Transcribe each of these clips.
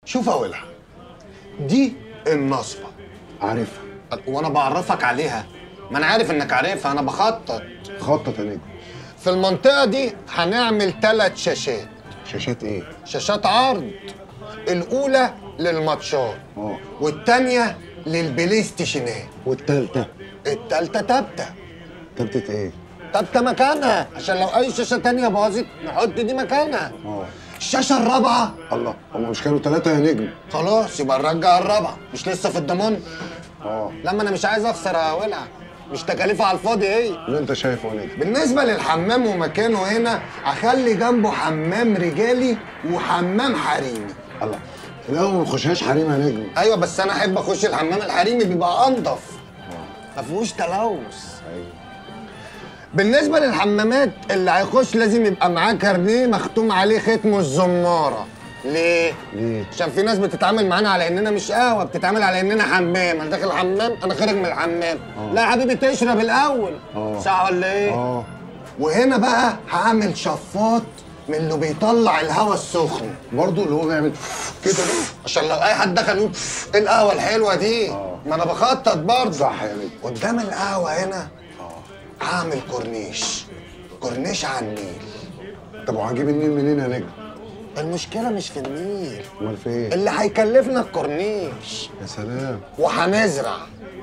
شوف يا ولع دي النصبة عارفها وانا بعرفك عليها ما انا عارف انك عارفها انا بخطط خطط يا نجم في المنطقة دي هنعمل ثلاث شاشات شاشات ايه؟ شاشات عرض الأولى للماتشات اه والتانية للبلاي ستيشنات والتالتة التالتة تابتة تالتة ايه؟ تابتة مكانها عشان لو أي شاشة تانية باظت نحط دي مكانها اه الشاشة الرابعة الله هما مش كانوا تلاتة يا نجم خلاص يبقى نرجع الرابعة مش لسه في الضمان اه لما أنا مش عايز أخسر يا ولع مش تكاليفها على الفاضي هي اللي انت شايفه يا نجم بالنسبة للحمام ومكانه هنا أخلي جنبه حمام رجالي وحمام حريمي الله لا ما نخشهاش حريم يا نجم ايوه بس انا احب اخش الحمام الحريمي بيبقى انضف ما فيهوش تلوث ايوه بالنسبه للحمامات اللي هيخش لازم يبقى معاه كارنيه مختوم عليه ختم الزماره ليه؟ ليه؟ عشان في ناس بتتعامل معانا على اننا مش قهوه بتتعامل على اننا حمام انا داخل الحمام انا خارج من الحمام لا يا حبيبي تشرب الاول آه. صح ولا ايه؟ اه وهنا بقى هعمل شفاط من اللي بيطلع الهواء السخن برضه اللي هو بيعمل كده عشان لو اي حد دخل يقول ايه القهوه الحلوه دي آه. ما انا بخطط برضه صح يا نجم قدام القهوه هنا هعمل كورنيش كورنيش على النيل طب وهنجيب النيل منين يا نجم؟ المشكله مش في النيل امال في ايه؟ اللي هيكلفنا الكورنيش يا سلام وهنزرع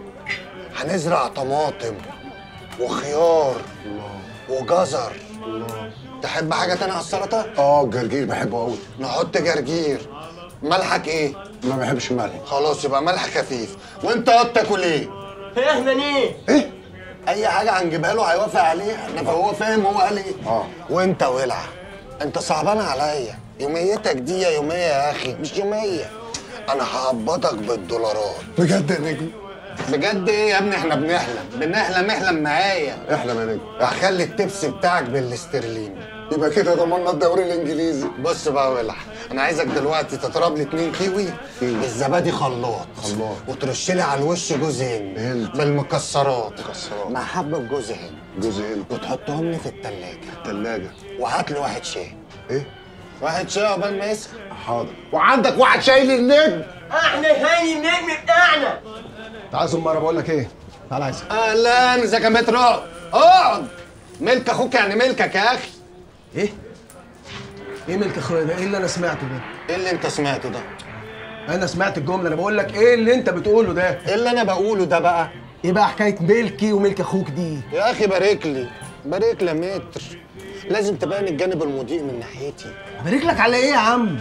هنزرع طماطم وخيار الله وجزر الله تحب حاجه تانية على السلطه اه الجرجير بحبه قوي نحط جرجير ملحك ايه ما بحبش الملح خلاص يبقى ملح خفيف وانت قد تاكل ايه فاهمة ايه؟ ايه؟ اي حاجه هنجيبها له هيوافق عليها انما هو فاهم هو قال ايه اه. وانت ولع انت صعبان عليا يوميتك دي يا يوميه يا اخي مش يوميه انا هقبضك بالدولارات بجد يا نجم؟ بجد ايه يا ابني احنا بنحلم بنحلم احلم معايا احلم يا نجم هخلي التبس بتاعك بالاسترليني يبقى كده ضمننا الدوري الانجليزي بص بقى ولع انا عايزك دلوقتي تضرب لي اتنين كيوي كيوي. بالزبادي خلاط خلاط. وترش لي على الوش جوز هند هند. بالمكسرات مكسرات. مع حبه جوز هند جزء هند وتحطهم لي في التلاجة التلاجة وهات لي واحد شاي ايه؟ واحد شاي عقبال ما يسخن حاضر وعندك واحد شاي للنجم احنا هاني النجم بتاعنا تعال زمارة بقول لك ايه تعال عايزك اهلا ازيك يا متر اقعد اقعد ملك اخوك يعني ملكك يا اخي ايه ايه ملك اخويا ده ايه اللي انا سمعته ده ايه اللي انت سمعته ده انا سمعت الجمله انا بقول لك ايه اللي انت بتقوله ده ايه اللي انا بقوله ده بقى ايه بقى حكايه ملكي وملك اخوك دي يا اخي بارك لي بارك لي يا متر لازم تبان الجانب المضيء من ناحيتي ابارك لك على ايه يا عم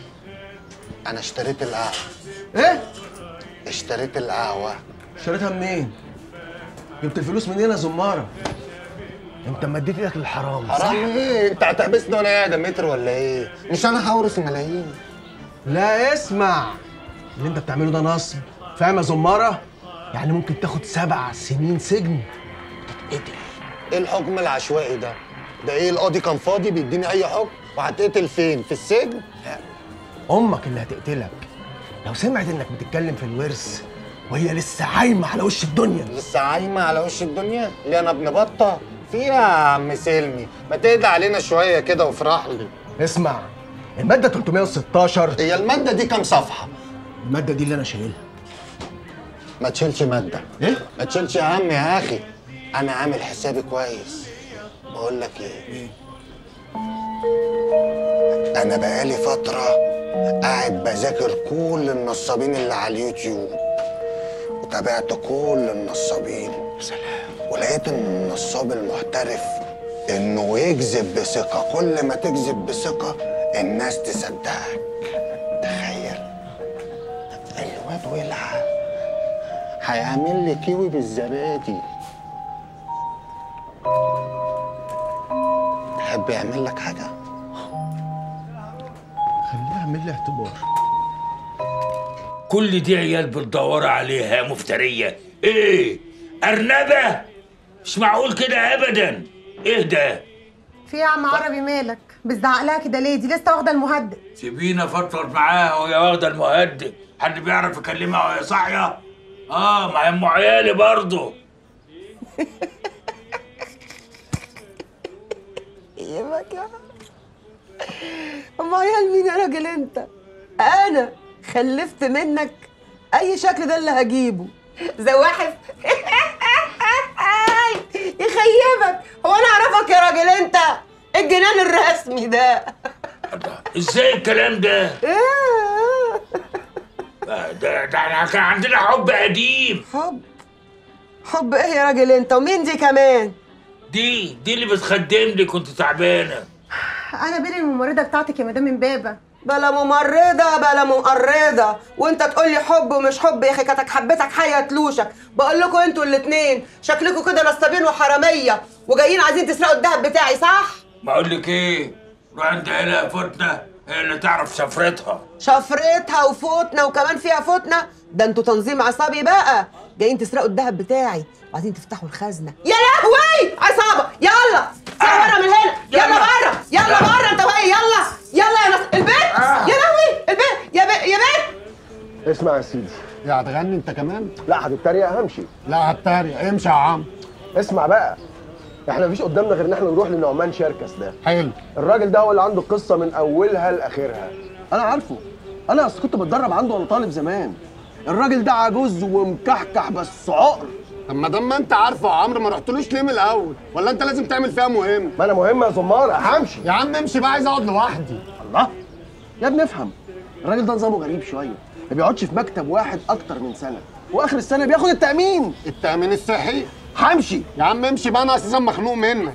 انا اشتريت القهوه ايه اشتريت القهوه اشتريتها منين جبت الفلوس منين يا زماره انت مديت ايدك للحرام صح حرام ايه انت هتحبسني وانا قاعد يا متر ولا ايه مش انا هورث ملايين لا اسمع اللي انت بتعمله ده نصب فاهم يا زماره يعني ممكن تاخد سبع سنين سجن وتتقتل ايه الحكم العشوائي ده ده ايه القاضي كان فاضي بيديني اي حكم وهتقتل فين في السجن امك اللي هتقتلك لو سمعت انك بتتكلم في الورث وهي لسه عايمه على وش الدنيا لسه عايمه على وش الدنيا ليه انا ابن بطه فيها يا عم سلمي ما تهدى علينا شويه كده وافرح لي اسمع الماده 316 هي الماده دي كام صفحه الماده دي اللي انا شايلها ما تشيلش ماده ايه ما تشيلش يا عم يا اخي انا عامل حسابي كويس بقول لك ايه انا بقالي فتره قاعد بذاكر كل النصابين اللي على اليوتيوب وتابعت كل النصابين سلام ولقيت ان النصاب المحترف انه يكذب بثقه كل ما تكذب بثقه الناس تصدقك تخيل الواد ولع هيعمل لي كيوي بالزبادي تحب يعمل لك حاجه خليها اعمل لي اعتبار كل دي عيال بتدور عليها يا مفترية ايه أرنبة مش معقول كده أبدا ايه ده في يا عم عربي مالك بتزعق لها كده ليه دي لسه واخده المهدد سيبينا فضفض معاها وهي واخدة المهدد حد بيعرف يكلمها وهي صاحية اه ما هي ام عيالي برضه يبقى كده ام عيال مين يا راجل انت انا خلفت منك اي شكل ده اللي هجيبه زواحف يخيبك هو انا اعرفك يا راجل انت الجنان الرسمي ده ازاي الكلام ده؟ آه. ده, ده احنا كان عندنا حب قديم حب حب ايه يا راجل انت ومين دي كمان دي دي اللي بتخدمني كنت تعبانه انا بين الممرضه بتاعتك يا مدام امبابه بلا ممرضة بلا مقرضة وانت تقول لي حب ومش حب يا اخي كاتك حبيتك حية تلوشك بقول لكم انتوا الاتنين شكلكم كده نصابين وحرامية وجايين عايزين تسرقوا الذهب بتاعي صح؟ ما اقول لك ايه؟ روح عند هلا فتنه هي اللي تعرف شفرتها شفرتها وفوتنا وكمان فيها فتنة ده انتوا تنظيم عصابي بقى جايين تسرقوا الذهب بتاعي وعايزين تفتحوا الخزنة يا لهوي عصابة يلا سوا بره من هنا يلا يلا. بره يلا بره انت وهي يلا يلا يا نص البيت يا لهوي البيت يا بيت يا بيت اسمع يا سيدي يا هتغني انت كمان لا هتتريق همشي لا هتتريق امشي يا عم اسمع بقى احنا مفيش قدامنا غير ان احنا نروح لنعمان شركس ده حلو الراجل ده هو اللي عنده القصه من اولها لاخرها انا عارفه انا اصل كنت بتدرب عنده وانا طالب زمان الراجل ده عجوز ومكحكح بس عقر طب ما دام ما انت عارفه يا عمرو ما رحتلوش ليه من الاول ولا انت لازم تعمل فيها مهم ما انا مهم يا زماره همشي يا عم امشي بقى عايز اقعد لوحدي الله يا ابني افهم الراجل ده نظامه غريب شويه ما بيقعدش في مكتب واحد اكتر من سنه واخر السنه بياخد التامين التامين الصحي همشي يا عم امشي بقى انا اساسا مخنوق منك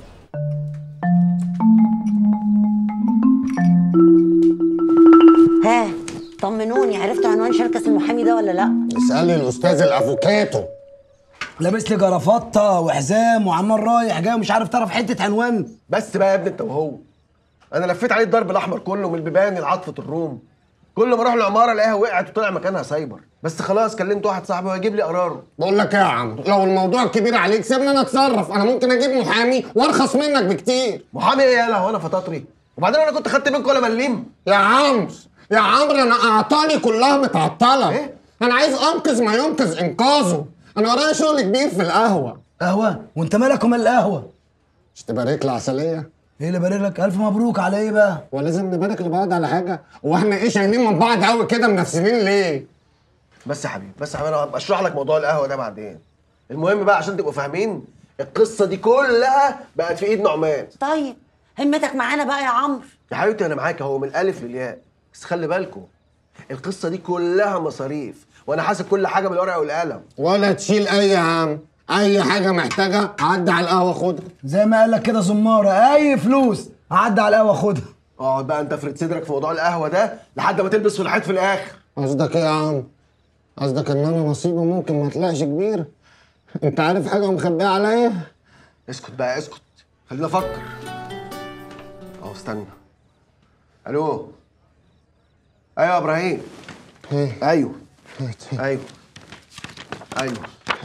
ها طمنوني عرفتوا عنوان شركة المحامي ده ولا لا؟ اسالي الاستاذ الافوكاتو لابس لي جرافطه وحزام وعمال رايح جاي ومش عارف تعرف حته عنوان بس بقى يا ابني انت وهو انا لفيت عليه الضرب الاحمر كله من البيبان لعطفه الروم كل ما اروح العماره الاقيها وقعت وطلع مكانها سايبر بس خلاص كلمت واحد صاحبي وهيجيب لي قراره بقول لك ايه يا عم لو الموضوع كبير عليك سيبني انا اتصرف انا ممكن اجيب محامي وارخص منك بكتير محامي ايه يالا هو انا فطاطري وبعدين انا كنت خدت منكم ولا مليم يا عمرو يا عمرو انا اعطاني كلها متعطله إيه؟ انا عايز انقذ ما ينقذ انقاذه انا ورايا شغل كبير في القهوه قهوه وانت مالك ومال القهوه مش تبارك لي عسليه ايه اللي بارك لك الف مبروك على ايه بقى ولازم نبارك لبعض على حاجه واحنا ايه شايلين من بعض قوي كده منافسين ليه بس يا حبيبي بس يا حبيبي انا هبقى اشرح لك موضوع القهوه ده بعدين المهم بقى عشان تبقوا فاهمين القصه دي كلها بقت في ايد نعمان طيب همتك معانا بقى يا عمرو يا حبيبتي انا معاك اهو من الالف للياء بس خلي بالكم القصه دي كلها مصاريف وانا حاسب كل حاجه بالورقه والقلم ولا تشيل اي يا عم اي حاجه محتاجه عدي على القهوه خدها زي ما قال لك كده زماره اي فلوس عدى على القهوه خدها اقعد بقى انت افرد صدرك في موضوع القهوه ده لحد ما تلبس في الحيط في الاخر قصدك ايه يا عم قصدك ان انا نصيبي ممكن ما طلعش كبير انت عارف حاجه مخبيه عليا اسكت بقى اسكت خلينا افكر اهو استنى الو ايوه يا ابراهيم ايه ايوه ايه ايوه ايوه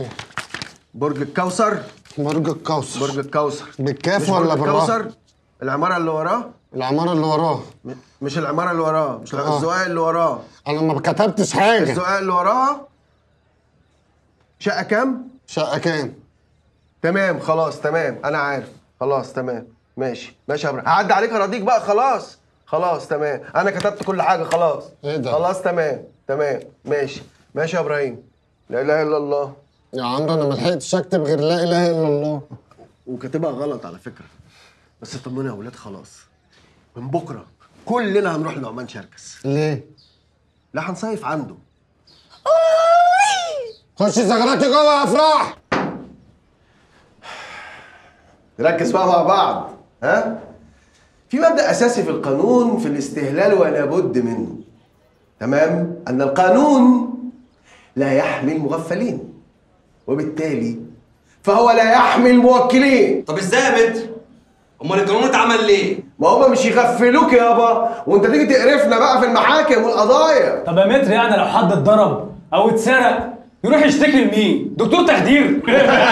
برج الكوثر برج الكوثر برج الكوثر بالكاف مش ولا برج بالراء؟ الكوثر العماره اللي وراه العماره اللي وراه م- مش العماره اللي وراه مش آه. الزقاق اللي وراه انا ما كتبتش حاجه الزقاق اللي وراها شقه كام شقه كام تمام خلاص تمام انا عارف خلاص تمام ماشي ماشي يا ابراهيم هعدي عليك اراضيك بقى خلاص خلاص تمام انا كتبت كل حاجه خلاص إيه ده؟ خلاص تمام تمام ماشي ماشي يا ابراهيم لا اله الا الله يا عمرو انا ما لحقتش اكتب غير لا اله الا الله وكاتبها غلط على فكره بس اطمنوا يا ولاد خلاص من بكره كلنا هنروح لنعمان شركس ليه لا هنصيف عنده خش زغراتي جوه يا افراح نركز بقى مع بعض ها في مبدأ أساسي في القانون في الاستهلال ولا بد منه تمام أن القانون لا يحمي المغفلين وبالتالي فهو لا يحمي الموكلين طب ازاي يا متر؟ امال القانون اتعمل ليه؟ ما هما مش يغفلوك يابا وانت تيجي تقرفنا بقى في المحاكم والقضايا طب يا متر يعني لو حد اتضرب او اتسرق يروح يشتكي لمين؟ دكتور تخدير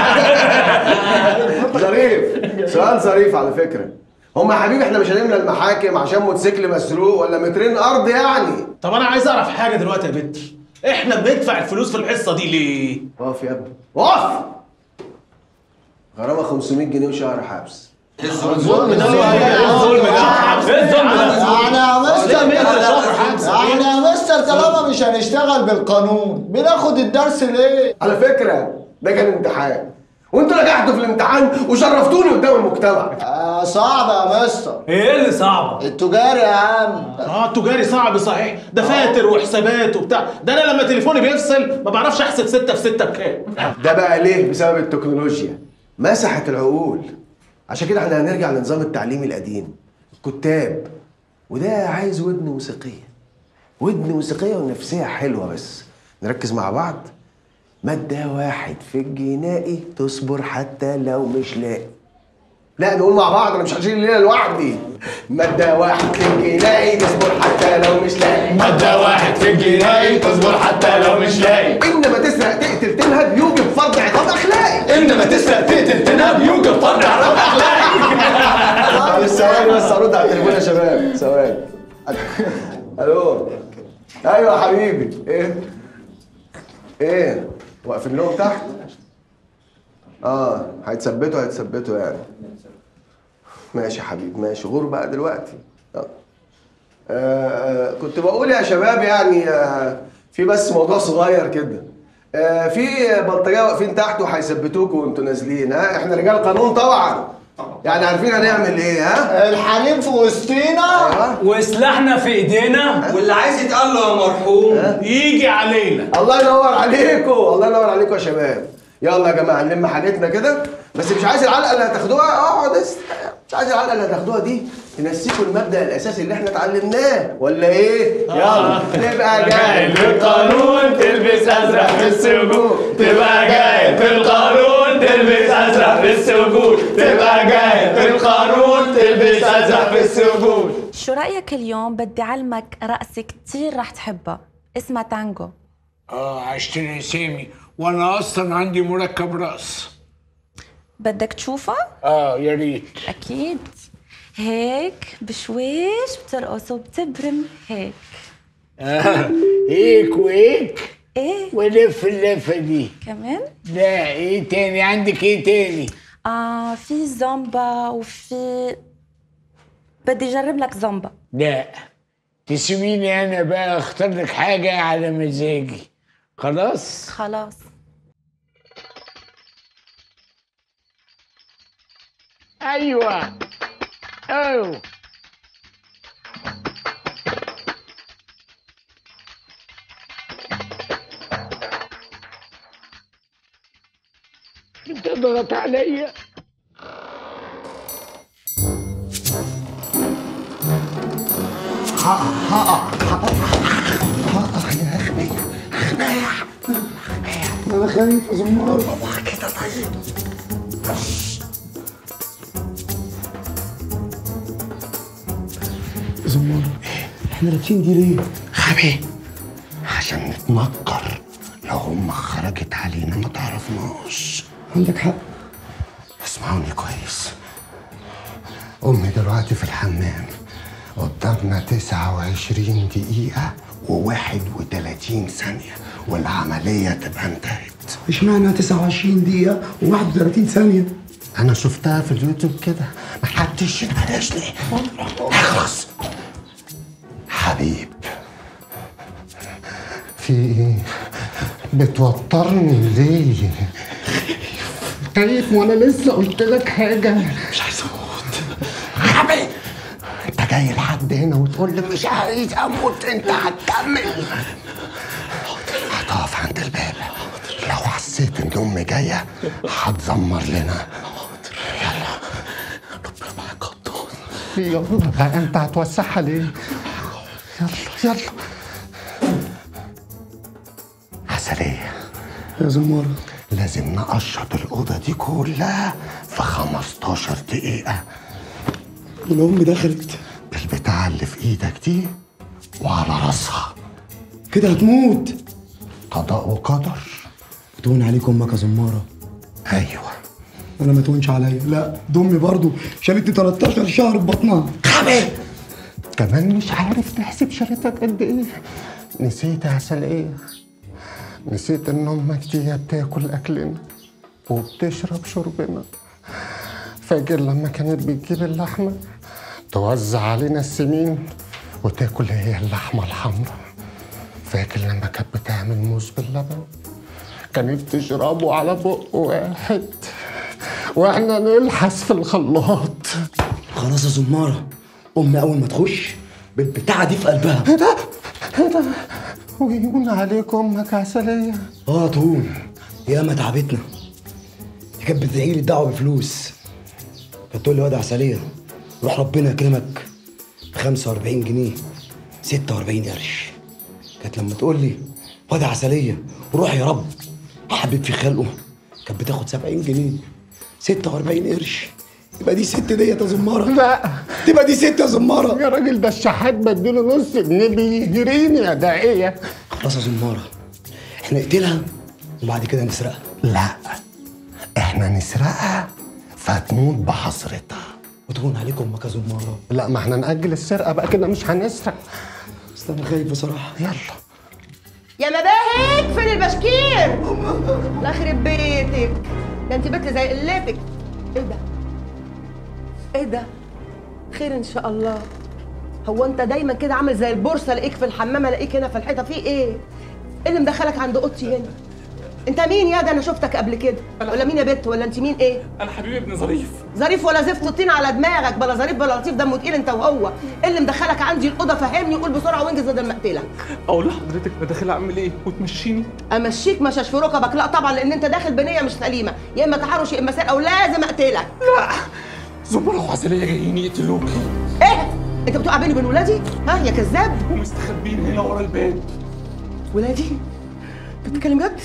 ظريف سؤال ظريف على فكرة هما يا حبيبي احنا مش هنملى المحاكم عشان موتوسيكل مسروق ولا مترين ارض يعني طب انا عايز اعرف حاجه دلوقتي يا متر احنا بندفع الفلوس في الحصه دي ليه؟ اقف يا ابني اقف غرامة 500 جنيه وشهر حبس الظلم ده ايه الظلم ده؟ يعني يا مستر يعني يا طب طالما مش هنشتغل بالقانون بناخد الدرس ليه؟ على فكره ده كان امتحان وانتوا نجحتوا في الامتحان وشرفتوني قدام المجتمع آه صعبة يا مستر ايه اللي صعبه التجاري يا عم اه التجاري صعب صحيح ده فاتر وحسابات وبتاع ده انا لما تليفوني بيفصل ما بعرفش احسب ستة في ستة بكام ده بقى ليه بسبب التكنولوجيا مسحت العقول عشان كده احنا هنرجع لنظام التعليم القديم الكتاب وده عايز ودن موسيقيه ودن موسيقيه ونفسيه حلوه بس نركز مع بعض مادة واحد في الجنائي تصبر حتى لو مش لاقي لا نقول مع بعض انا مش هشيل الليله لوحدي مادة واحد في الجنائي تصبر حتى لو مش لاقي مادة واحد في الجنائي تصبر حتى لو مش لاقي انما تسرق تقتل تنهب يوجب فرض عقاب اخلاقي انما تسرق تقتل تنهب يوجب فرض عقاب اخلاقي بس ثواني بس ارد على التليفون يا شباب ثواني الو ايوه يا حبيبي ايه ايه واقفين لهم تحت اه هيتثبتوا هيتثبتوا يعني ماشي يا حبيبي ماشي غور بقى دلوقتي آه. آه كنت بقول يا شباب يعني آه في بس موضوع صغير كده آه في بلطجيه واقفين تحت وهيثبتوكوا وانتوا نازلين ها احنا رجال قانون طبعا يعني عارفين هنعمل ايه ها الحليم في وسطينا وسلاحنا في ايدينا واللي عايز يتقال له يا مرحوم يجي علينا الله ينور عليكم الله ينور عليكم يا شباب يلا يا جماعه نلم حاجتنا كده بس مش عايز العلقه اللي هتاخدوها اقعد است- مش عايز العلقه اللي هتاخدوها دي تنسيكوا المبدا الاساسي اللي احنا اتعلمناه ولا ايه؟ يلا تبقى جاي في القانون تلبس ازرق في السجون تبقى جاي في القانون تلبس ازرق في السجون تبقى جاي في القانون تلبس ازرق في السجون شو رأيك اليوم بدي علمك رقصة كتير رح تحبها اسمها تانجو اه عشتني يا سامي وانا اصلا عندي مركب راس بدك تشوفها؟ اه يا ريت أكيد هيك بشويش بترقص وبتبرم هيك آه. هيك وهيك ايه ولف اللفه دي كمان؟ لا ايه تاني عندك ايه تاني آه في زومبا وفي بدي أجرب لك زومبا لا تسيبيني انا بقى اختار لك حاجه على مزاجي خلاص خلاص ايوه ايوه بتضغط عليا انا خايف يا زمار كده طيب زمار احنا لابسين دي ليه؟ غبي عشان نتنكر لو هم خرجت علينا ما تعرفناش عندك حق اسمعوني كويس أمي دلوقتي في الحمام قدامنا 29 دقيقة و31 ثانية والعملية تبقى انتهت اشمعنى 29 دقيقة و31 ثانية؟ أنا شفتها في اليوتيوب كده محدش يناقشني اخلص حبيب في ايه؟ بتوترني ليه؟ خايف وانا لسه قلت لك حاجة مش عايز اموت غبي انت جاي لحد هنا وتقول لي مش عايز اموت انت هتكمل هتقف عند الباب لو حسيت ان امي جايه هتزمر لنا يلا ربنا معاك قدوس يلا بقى انت هتوسعها ليه؟ يلا يلا عسلية يا زمارة لازم نقشط الأوضة دي كلها في 15 دقيقة والأم دخلت بالبتاعة اللي في إيدك دي وعلى راسها كده هتموت قضاء وقدر تهون عليك أمك يا زمارة أيوه أنا ما تهونش عليا لا دمي برضو شالتني 13 شهر في بطنها غبي كمان مش عارف تحسب شريطك قد إيه نسيت يا عسلية نسيت إن أمك دي بتاكل أكلنا وبتشرب شربنا فاكر لما كانت بتجيب اللحمة توزع علينا السمين وتاكل هي اللحمة الحمراء فاكر لما كانت بتعمل موز باللبن كانت تشربه على بق واحد واحنا نلحس في الخلاط خلاص يا زماره امي اول ما تخش بالبتاعه دي في قلبها ايه ده؟ ايه ده؟ ويهون عليك امك عسليه اه تهون يا ما تعبتنا دي كانت بتدعي لي الدعوه بفلوس كانت تقول لي واد عسليه روح ربنا يكرمك ب 45 جنيه 46 قرش كانت لما تقول لي واد عسليه روح يا رب حبيب في خلقه كانت بتاخد 70 جنيه 46 قرش يبقى دي ست ديت يا زماره لا تبقى دي ست يا زماره يا راجل ده الشحات بديله نص جنيه بيجريني يا داعيه خلاص يا زماره احنا نقتلها وبعد كده نسرقها لا احنا نسرقها فتموت بحسرتها وتهون عليكم امك يا زماره لا ما احنا نأجل السرقه بقى كده مش هنسرق بس انا خايف بصراحه يلا يا مباهج فين البشكير الله يخرب بيتك ده انت بنت زي قلتك ايه ده ايه ده خير ان شاء الله هو انت دايما كده عامل زي البورصه الاقيك في الحمام الاقيك هنا في الحيطه في ايه ايه اللي مدخلك عند اوضتي هنا انت مين يا ده انا شفتك قبل كده ولا مين يا بت ولا انت مين ايه انا حبيبي ابن ظريف ظريف ولا زفت الطين على دماغك بلا ظريف بلا لطيف دمه تقيل انت وهو ايه اللي مدخلك عندي الاوضه فهمني قول بسرعه وانجز بدل ما اقتلك اقول لحضرتك انا داخل اعمل ايه وتمشيني امشيك مشاش في ركبك لا طبعا لان انت داخل بنيه مش سليمه يا اما تحرش يا اما سرقه ولازم اقتلك لا زملاء وعسلية جايين يقتلوكي ايه انت بتوقع بيني وبين ولادي ها يا كذاب ومستخبين هنا ورا الباب ولادي انت بتتكلم جد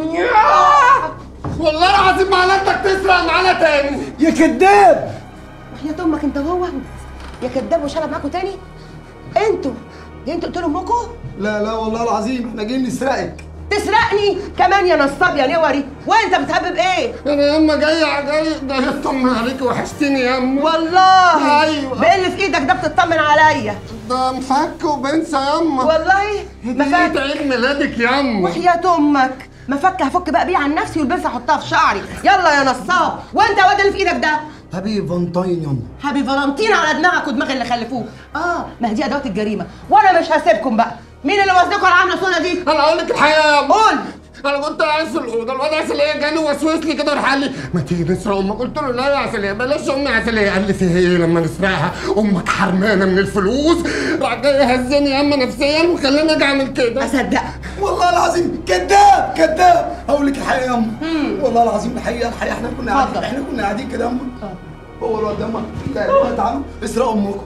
والله العظيم ما علتك تسرق معانا تاني يا كذاب وحياة امك انت وهو يا كذاب وشرب معاكوا تاني انتوا جايين تقتلوا امكم لا لا والله العظيم احنا جايين نسرقك تسرقني كمان يا نصاب يا نوري وانت بتهبب ايه انا يا اما جاي جاي جاي اطمن عليك وحشتني يا اما والله ايوه باللي في ايدك ده بتطمن عليا ده مفك وبنسى يا اما والله مفك عيد ميلادك يا اما وحياة امك مفك هفك بقى بيه عن نفسي والبنسة احطها في شعري يلا يا نصاب وانت واد اللي في ايدك ده حبيبي فانتاين ياما حبيبي فالنتين على دماغك ودماغ اللي خلفوه اه ما هي دي ادوات الجريمه وانا مش هسيبكم بقى مين اللي وزنكم على العامله السودا دي انا اقول لك الحقيقه يا اما قول انا كنت قاعد في الاوضه الواد عسليه جاني وسوس لي كده وراح قال لي ما تيجي نسرق امك قلت له لا يا عسليه بلاش امي عسليه قال لي فيه ايه لما نسرقها امك حرمانه من الفلوس راح جاي هزني يا اما نفسيا وخلاني اجي اعمل كده اصدق والله العظيم كذاب كذاب هقول لك الحقيقه يا اما والله العظيم الحقيقه الحقيقه احنا كنا قاعدين احنا كنا قاعدين كده يا اما هو الواد ده اما لا تعالوا اسرقوا امكم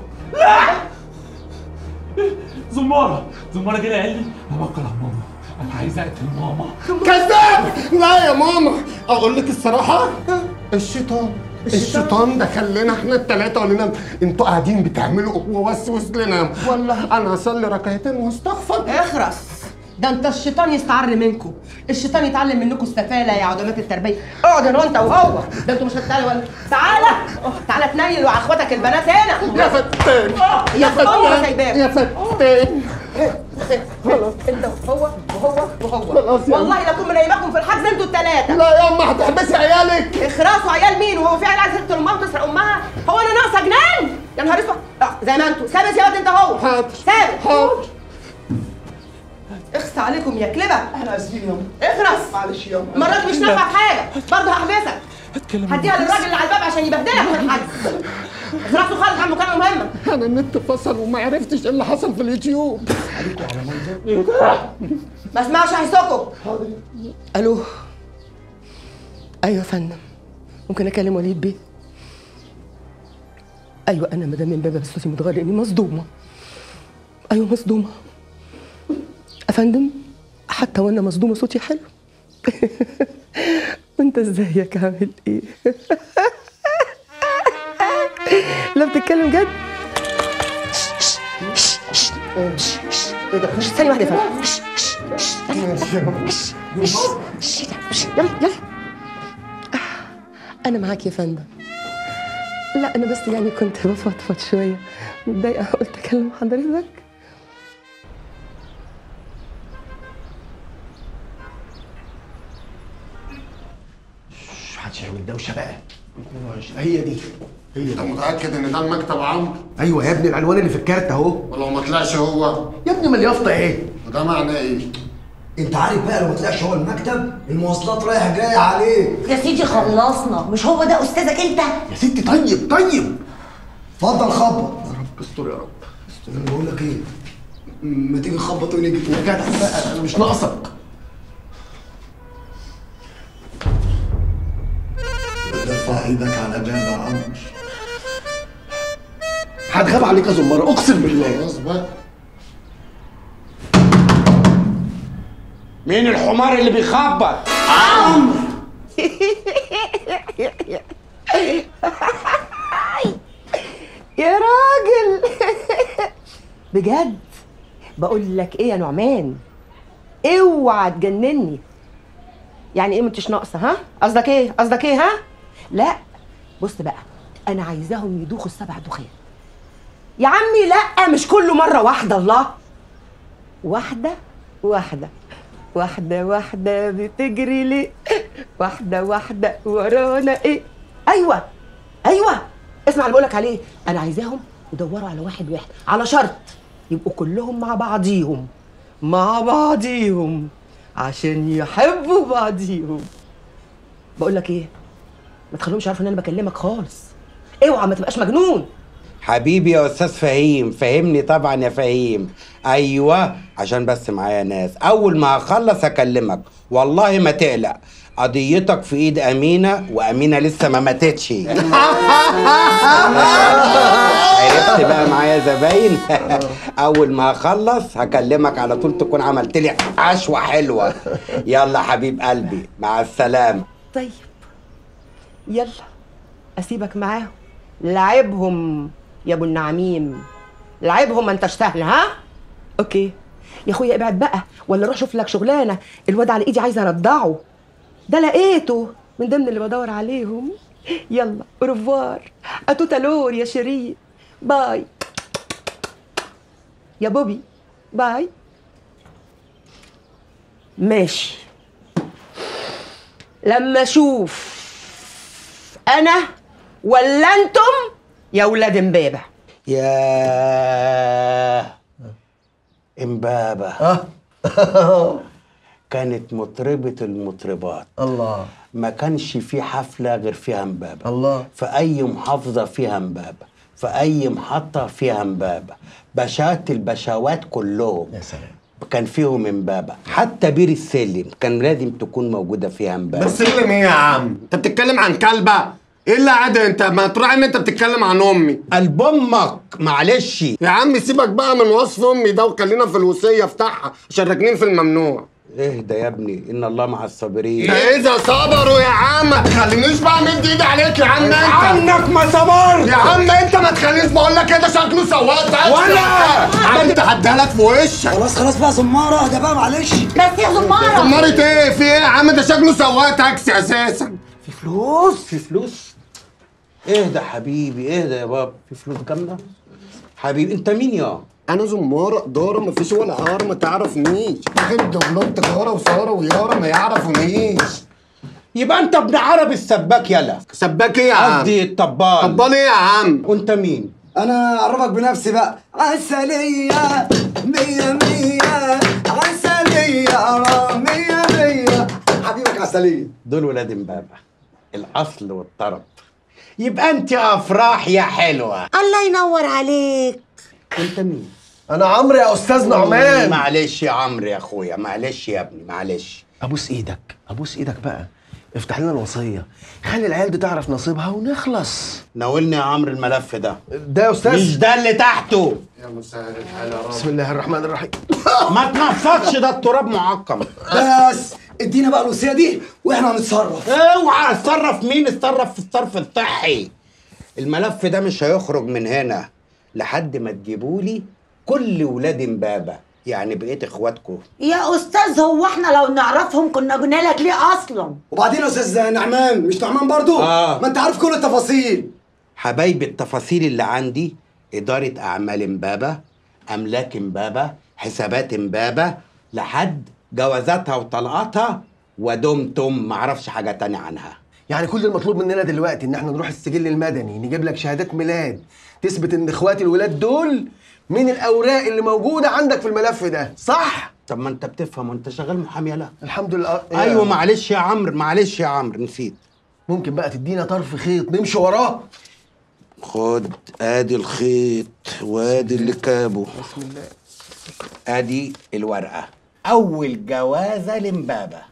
زمارة زمارة كده قال لي توكل على ماما انا عايز اقتل ماما كذاب لا يا ماما اقول لك الصراحه الشيطان الشيطان دخل لنا احنا الثلاثه وقال لنا انتوا قاعدين بتعملوا ووسوس لنا والله انا اصلي ركعتين واستغفر اخرس ده انت الشيطان يستعر منكم الشيطان يتعلم منكم السفاله يا عدمات التربيه اقعد انا وانت وهو ده انتوا مش هتتعالوا ولا تعالى تعالى تنيل على اخواتك البنات هنا يا فتان يا فتان سايباك يا فتان خلاص انت وهو وهو وهو خلاص يا والله لكم منيمكم في الحجز انتوا الثلاثه لا يا اما هتحبسي عيالك اخرسوا عيال مين وهو في عيال عايزه تقتل امها وتسرق امها هو انا ناقصه جنان يا نهار اسود اه، زي ما انتوا ثابت يا واد انت هو حاضر ثابت حاضر اخس عليكم يا كلبه احنا اسفين يا اخرس معلش يا المرات مش نافعه في حاجه برضه هحبسك اتكلم هديها للراجل اللي على الباب عشان يبهدلك في الحجز اخرسوا خالص على المكالمه مهمه انا النت فصل وما عرفتش ايه اللي حصل في اليوتيوب ما اسمعش هيسوكوا الو ايوه يا فندم ممكن اكلم وليد بيه ايوه انا مدام امبابه بس صوتي متغير لاني مصدومه ايوه مصدومه افندم حتى وانا مصدومه صوتي حلو وانت ازيك عامل ايه لا بتتكلم جد ايه ده ثانيه واحده يا فندم يلا يلا انا معاك يا فندم لا انا بس يعني كنت بفضفض شويه متضايقه قلت اكلم حضرتك محدش يعمل دوشه بقى هي دي هي انت دي متاكد ان ده المكتب عمرو ايوه يا ابني العنوان اللي في الكارت اهو ولو ما طلعش هو يا ابني ما اليافطه ايه ده معناه ايه؟ انت عارف بقى لو ما طلعش هو المكتب المواصلات رايح جاي عليه يا سيدي خلصنا مش هو ده استاذك انت يا ستي طيب طيب اتفضل خبط يا رب استر يا رب انا بقول لك ايه ما تيجي نخبط ونيجي يا جدع بقى انا مش ناقصك ارفع ايدك على باب يا عمرو هتغاب عليك يا زماره اقسم بالله خلاص بقى مين الحمار اللي بيخبط يا راجل بجد بقول لك ايه يا نعمان اوعى تجنني يعني ايه ما انتش ناقصه ها قصدك ايه قصدك ايه ها لا بص بقى انا عايزاهم يدوخوا السبع دخان يا عمي لا مش كله مره واحده الله واحده واحده واحده واحده بتجري ليه واحده واحده ورانا ايه ايوه ايوه اسمع اللي بقولك عليه انا عايزاهم يدوروا على واحد واحد على شرط يبقوا كلهم مع بعضيهم مع بعضيهم عشان يحبوا بعضيهم بقول لك ايه ما تخليهمش يعرفوا ان انا بكلمك خالص اوعى ما تبقاش مجنون حبيبي يا استاذ فهيم فهمني طبعا يا فهيم ايوه عشان بس معايا ناس اول ما هخلص اكلمك والله ما تقلق قضيتك في ايد امينه وامينه لسه ما ماتتش عرفت بقى معايا زباين اول ما هخلص هكلمك على طول تكون عملت لي عشوه حلوه يلا حبيب قلبي مع السلامه طيب يلا اسيبك معاهم لعبهم يا ابو النعميم لعبهم ما انتش سهل ها اوكي يا اخويا ابعد بقى ولا روح شوف لك شغلانه الواد على ايدي عايزه ارضعه ده لقيته من ضمن اللي بدور عليهم يلا اوروفوار اتوتالور يا شيرين باي يا بوبي باي ماشي لما اشوف انا ولا انتم يا ولاد امبابه يا امبابة كانت مطربة المطربات الله ما كانش في حفلة غير فيها امبابة الله في أي محافظة فيها امبابة في أي محطة فيها امبابة بشات البشوات كلهم يا سلام كان فيهم امبابة حتى بير السلم كان لازم تكون موجودة فيها امبابة بس سلم ايه يا عم انت بتتكلم عن كلبه ايه اللي عادي انت ما تراعي ان انت بتتكلم عن امي قلب امك معلش يا عم سيبك بقى من وصف امي ده وخلينا في الوصيه افتحها عشان راكنين في الممنوع اهدى يا ابني ان الله مع الصابرين ده اذا صبروا يا عم ما تخلينيش بقى مد ايدي عليك يا عم انت عنك ما صبرت يا عم انت ما تخلينيش بقول لك كده شكله سواق تاكسي ولا انت هديها لك في وشك خلاص خلاص بقى زماره ده بقى معلش بس يا زماره زمارة ايه في ايه يا عم ده شكله سواق تاكسي اساسا في فلوس في فلوس اهدى حبيبي اهدى يا بابا في فلوس جامده حبيبي انت مين يا انا زمارة اداره مفيش ولا عار ما تعرفنيش داخل دبلوم تجاره وساره ويارا ما يعرفونيش يبقى انت ابن عربي السباك يلا سباك ايه يا عم قصدي الطبال طبال ايه يا عم وانت مين انا اعرفك بنفسي بقى عسلية مية مية عسلية مية مية حبيبك عسلية دول ولاد امبابه الاصل والطرب يبقى انت افراح يا حلوه الله ينور عليك انت مين انا عمرو يا استاذ نعمان معلش يا عمرو يا اخويا معلش يا ابني معلش ابوس ايدك ابوس ايدك بقى افتح لنا الوصيه خلي العيال دي تعرف نصيبها ونخلص ناولني يا عمرو الملف ده ده يا استاذ مش ده اللي تحته يا مسهل الحال يا رب بسم الله الرحمن الرحيم ما تنفضش ده التراب معقم بس ادينا بقى الوصية دي واحنا هنتصرف اوعى اتصرف مين اتصرف في الصرف الصحي الملف ده مش هيخرج من هنا لحد ما تجيبولي كل ولاد امبابه يعني بقيت اخواتكم يا استاذ هو احنا لو نعرفهم كنا قلنا لك ليه اصلا وبعدين يا استاذ نعمان مش نعمان برضو آه. ما انت عارف كل التفاصيل حبايبي التفاصيل اللي عندي إدارة أعمال إمبابة أملاك إمبابة حسابات إمبابة لحد جوازاتها وطلقاتها ودمتم معرفش حاجة تانية عنها يعني كل المطلوب مننا دلوقتي ان احنا نروح السجل المدني نجيب لك شهادات ميلاد تثبت ان اخواتي الولاد دول من الاوراق اللي موجوده عندك في الملف ده صح طب ما انت بتفهم وانت شغال محامي لا الحمد لله ايوه معلش يا عمرو معلش يا عمرو نسيت ممكن بقى تدينا طرف خيط نمشي وراه خد ادي الخيط وادي اللي كابه بسم الله ادي الورقه اول جوازه لمبابه